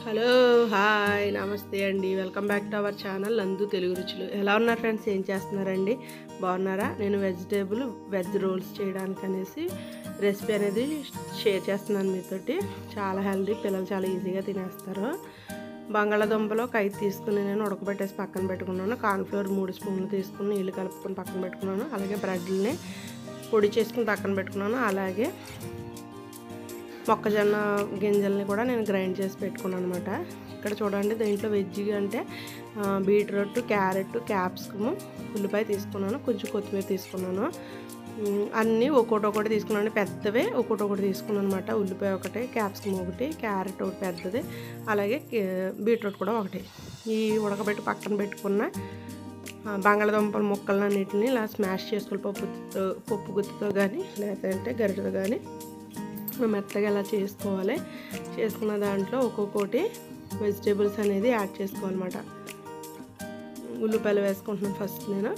hello hi నమస్తే అండి welcome back to our channel నందు తెలుగు రుచులు ఎలా ఉన్నారు ఫ్రెండ్స్ ఏం చేస్తున్నారండి బాగున్నారా నేను వెజిటేబుల్ వెజ్ రోల్స్ చేయడానికి అనేసి రెసిపీ అనేది షేర్ చేస్తున్నాను మీతోటి చాలా హెల్దీ పిల్లలు చాలా ఈజీగా తినేస్తారు బంగాళాదుంపలో ఒక ఐదు తీసుకుని నేను ఉడకబెట్టేసి పక్కన పెట్టుకున్నాను కార్న్ఫ్లోర్ మూడు స్పూన్లు తీసుకుని నీళ్ళు కలుపుకొని పక్కన పెట్టుకున్నాను అలాగే బ్రెడ్ని పొడి చేసుకుని పక్కన పెట్టుకున్నాను అలాగే మొక్కజొన్న గింజల్ని కూడా నేను గ్రైండ్ చేసి పెట్టుకున్నాను అనమాట ఇక్కడ చూడండి దీంట్లో వెజ్ అంటే ఆ, బీట్రూట్ క్యారెట్ క్యాప్సికము ఉల్లిపాయ తీసుకున్నాను కొంచెం కొత్తిమీర తీసుకున్నాను ఉమ్, అన్నీ ఒక్కొక్కటి ఒకటి తీసుకున్నాను పెద్దవే ఒక్కొక్కటి ఒకటి తీసుకున్నాను అనమాట ఉల్లిపాయ ఒకటి క్యాప్సికమ్ ఒకటి క్యారెట్ ఒకటి పెద్దది అలాగే కే- బీట్రూట్ కూడా ఒకటి ఈ ఉడకబెట్టి పక్కన పెట్టుకున్న ఆ, బంగాళదుంపల ముక్కలన్నిటిని ఇలా స్మాష్ చేసుకుని పప్పు పప్పు గుత్తితో కానీ లేదంటే గరిటతో కానీ మెత్తగా ఇలా చేసుకోవాలి చేసుకున్న దాంట్లో ఒక్కొక్కటి వెజిటేబుల్స్ అనేది యాడ్ చేసుకోవాలన్నమాట ఉల్లిపాయలు వేసుకుంటున్నాను ఫస్ట్ నేను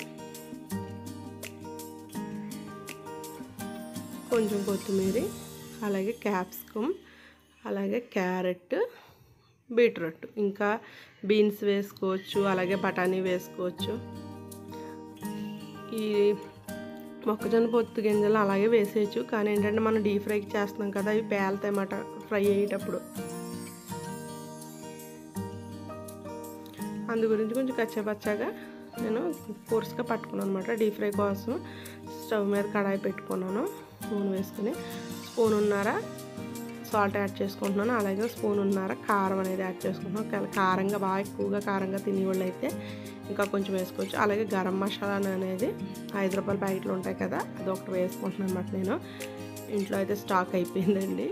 కొంచెం కొత్తిమీర అలాగే క్యాప్సికమ్ అలాగే క్యారెట్ బీట్రూట్ ఇంకా బీన్స్ వేసుకోవచ్చు అలాగే బఠానీ వేసుకోవచ్చు ఈ మొక్కజొన్న పొత్తు గింజలు అలాగే వేసేయచ్చు కానీ ఏంటంటే మనం డీప్ ఫ్రైకి చేస్తున్నాం కదా అవి పేలుతాయి అన్నమాట ఫ్రై అయ్యేటప్పుడు అందు గురించి కొంచెం కచ్చాపచ్చాగా నేను కోర్స్గా పట్టుకున్నాను అనమాట డీప్ ఫ్రై కోసం స్టవ్ మీద కడాయి పెట్టుకున్నాను నూనె వేసుకుని స్పూన్ ఉన్నారా సాల్ట్ యాడ్ చేసుకుంటున్నాను అలాగే స్పూన్ ఉన్నారా కారం అనేది యాడ్ చేసుకుంటున్నాను ఒకవేళ కారంగా బాగా ఎక్కువగా కారంగా తినేవాళ్ళు అయితే ఇంకా కొంచెం వేసుకోవచ్చు అలాగే గరం మసాలా అనేది ఐదు రూపాయల ప్యాకెట్లు ఉంటాయి కదా అది ఒకటి వేసుకుంటున్నాను అనమాట నేను ఇంట్లో అయితే స్టాక్ అయిపోయిందండి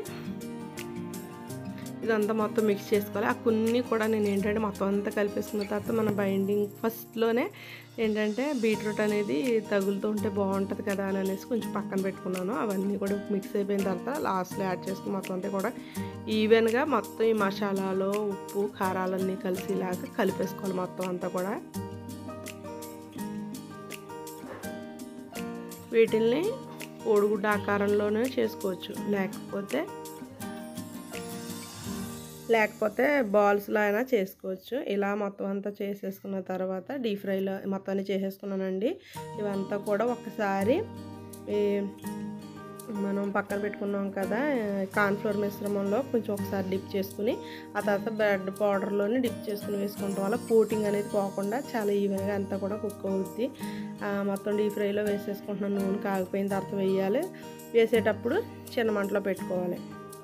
ఇదంతా మొత్తం మిక్స్ చేసుకోవాలి ఆ కొన్ని కూడా నేను ఏంటంటే మొత్తం అంతా కలిపేసుకున్న తర్వాత మన బైండింగ్ ఫస్ట్లోనే ఏంటంటే బీట్రూట్ అనేది తగులుతూ ఉంటే బాగుంటుంది కదా అని అనేసి కొంచెం పక్కన పెట్టుకున్నాను అవన్నీ కూడా మిక్స్ అయిపోయిన తర్వాత లాస్ట్లో యాడ్ చేసుకుని మొత్తం అంతా కూడా ఈవెన్గా మొత్తం ఈ మసాలాలో ఉప్పు కారాలన్నీ కలిసేలాగా కలిపేసుకోవాలి మొత్తం అంతా కూడా వీటిల్ని కోడిగుడ్డ ఆకారంలోనే చేసుకోవచ్చు లేకపోతే లేకపోతే బాల్స్లో అయినా చేసుకోవచ్చు ఇలా మొత్తం అంతా చేసేసుకున్న తర్వాత డీప్ ఫ్రైలో మొత్తం అన్ని చేసేసుకున్నానండి ఇవంతా కూడా ఒకసారి ఈ మనం పక్కన పెట్టుకున్నాం కదా కార్న్ఫ్లోర్ మిశ్రమంలో కొంచెం ఒకసారి డిప్ చేసుకుని ఆ తర్వాత బ్రెడ్ పౌడర్లోని డిప్ చేసుకుని వేసుకుంటాం వల్ల కోటింగ్ అనేది పోకుండా చాలా ఈవెన్గా అంతా కూడా కుక్ అవుద్ది ఆ, మొత్తం డీప్ ఫ్రైలో వేసేసుకుంటున్నాను నూనె కాగిపోయిన తర్వాత వేయాలి వేసేటప్పుడు చిన్న మంటలో పెట్టుకోవాలి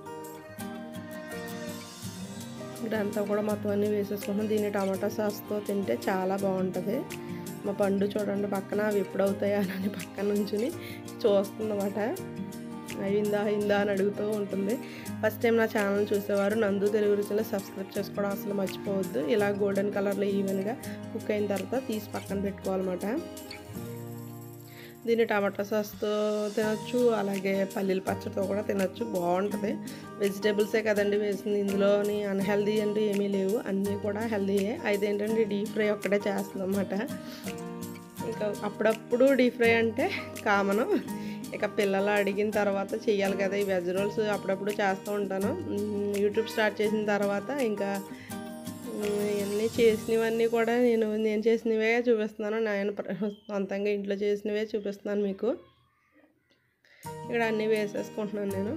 ఇదంతా కూడా మొత్తం అన్నీ వేసేసుకుంటున్నాం దీన్ని టమాటా సాస్తో తింటే చాలా బాగుంటుంది మా పండు చూడండి పక్కన అవి ఎప్పుడు అవుతాయా అని పక్కన నుంచుని చూస్తుందన్నమాట అయిందా అయిందా అని అడుగుతూ ఉంటుంది ఫస్ట్ టైం నా ఛానల్ చూసేవారు నందు తెలుగు రుచులు సబ్స్క్రైబ్ చేసుకోవడం అసలు మర్చిపోవద్దు ఇలా గోల్డెన్ కలర్లో ఈవెన్గా కుక్ అయిన తర్వాత తీసి పక్కన పెట్టుకోవాలన్నమాట దీన్ని టమాటా సాస్తో తినొచ్చు అలాగే పల్లీల పచ్చడితో కూడా తినొచ్చు బాగుంటుంది వెజిటేబుల్సే కదండి వేసింది ఇందులోని అన్హెల్దీ అంటూ ఏమీ లేవు అన్నీ కూడా హెల్దీయే అయితే ఏంటంటే డీప్ ఫ్రై ఒక్కటే చేస్తుంది అన్నమాట ఇక అప్పుడప్పుడు డీప్ ఫ్రై అంటే కామను ఇక పిల్లలు అడిగిన తర్వాత చెయ్యాలి కదా ఈ వెజ్ రోల్స్ అప్పుడప్పుడు చేస్తూ ఉంటాను మ్, యూట్యూబ్ స్టార్ట్ చేసిన తర్వాత ఇంకా మ్, ఇవన్నీ చేసినవన్నీ కూడా నేను నేను చేసినవే చూపిస్తున్నాను నేను ప్ర- సొంతంగా ఇంట్లో చేసినవే చూపిస్తున్నాను మీకు ఇక్కడ అన్నీ వేసేసుకుంటున్నాను నేను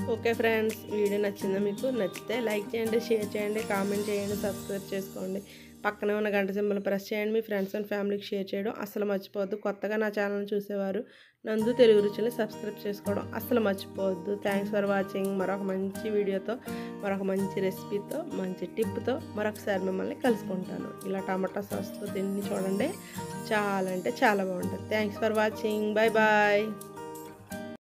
ఓకే ఫ్రెండ్స్ వీడియో నచ్చిందా మీకు నచ్చితే లైక్ చేయండి షేర్ చేయండి కామెంట్ చేయండి సబ్స్క్రైబ్ చేసుకోండి పక్కనే ఉన్న గంట సింబల్ ప్రెస్ చేయండి మీ ఫ్రెండ్స్ అండ్ ఫ్యామిలీకి షేర్ చేయడం అసలు మర్చిపోవద్దు కొత్తగా నా ఛానల్ చూసేవారు నందు తెలుగు రుచులు సబ్స్క్రైబ్ చేసుకోవడం అసలు మర్చిపోవద్దు థ్యాంక్స్ ఫర్ వాచింగ్ మరొక మంచి వీడియోతో మరొక మంచి రెసిపీతో మంచి టిప్తో మరొకసారి మిమ్మల్ని కలుసుకుంటాను ఇలా టమాటా సాస్తో తిని చూడండి చాలా అంటే చాలా బాగుంటుంది thanks for watching bye bye